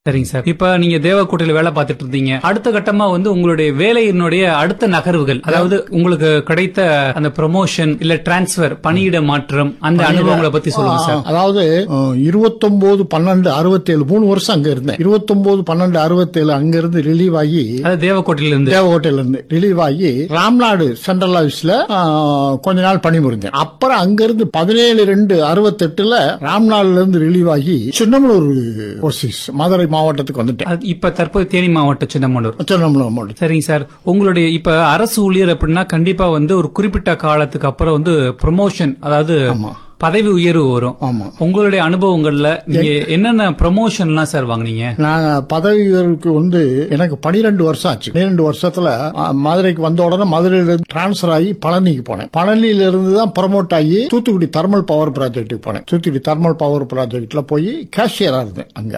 சரிங்க சார் இப்ப நீங்க தேவக்கோட்டையில வேலை பார்த்துட்டு இருந்தீங்க அடுத்த கட்டமா வந்து உங்களுடைய வேலையினுடைய அடுத்த நகர்வுகள் அதாவது உங்களுக்கு கிடைத்த அந்த ப்ரமோஷன் இல்ல டிரான்ஸ்பர் பணியிட மாற்றம் அந்த அனுபவங்களை பத்தி சொல்லுங்க சார் அதாவது இருபத்தொன்பது பன்னெண்டு அறுபத்தேழு மூணு வருஷம் அங்க இருந்தேன் இருபத்தொன்பது பன்னெண்டு அறுபத்தேழு அங்க இருந்து ரிலீவ் ஆகி அதாவது தேவக்கோட்டையில இருந்து தேவகோட்டையில இருந்து ரிலீவ் ஆகி ராம்நாடு சென்ட்ரல் ஆபீஸ்ல ஆ, கொஞ்ச நாள் பணிபுரிந்தேன் அப்புறம் அங்க இருந்து பதினேழு ரெண்டு அறுபத்தெட்டுல ராம்நாடுல இருந்து ரிலீவ் ஆகி சின்னமலூர் ஓசிஸ் மதுரை மாவட்டத்துக்கு வந்துட்டேன் அது இப்ப தற்போது தேனி மாவட்டம் சின்னமனூர் சின்னமலூர் மாவட்டம் சரிங்க சார் உங்களுடைய இப்ப அரசு ஊழியர் அப்படின்னா கண்டிப்பா வந்து ஒரு குறிப்பிட்ட காலத்துக்கு அப்புறம் வந்து ப்ரொமோஷன் அதாவது ஆமா. பதவி உயர்வு வரும் ஆமா உங்களுடைய அனுபவங்கள்ல நீங்க என்னென்ன ப்ரமோஷன்லாம் சார் வாங்குனீங்க நான் பதவி உயர்வுக்கு வந்து எனக்கு பனிரெண்டு வருஷம் ஆச்சு பன்னிரெண்டு வருஷத்துல ஆ, மதுரைக்கு வந்த உடனே மதுரையில இருந்து டிரான்ஸ்பர் ஆகி பழனிக்கு போனேன் பழனியில இருந்து தான் ப்ரமோட் ஆகி தூத்துக்குடி தர்மல் பவர் ப்ராஜெக்ட்டுக்கு போனேன் தூத்துக்குடி தர்மல் பவர் ப்ராஜெக்ட்ல போய் கேஷியரா இருந்தேன் அங்க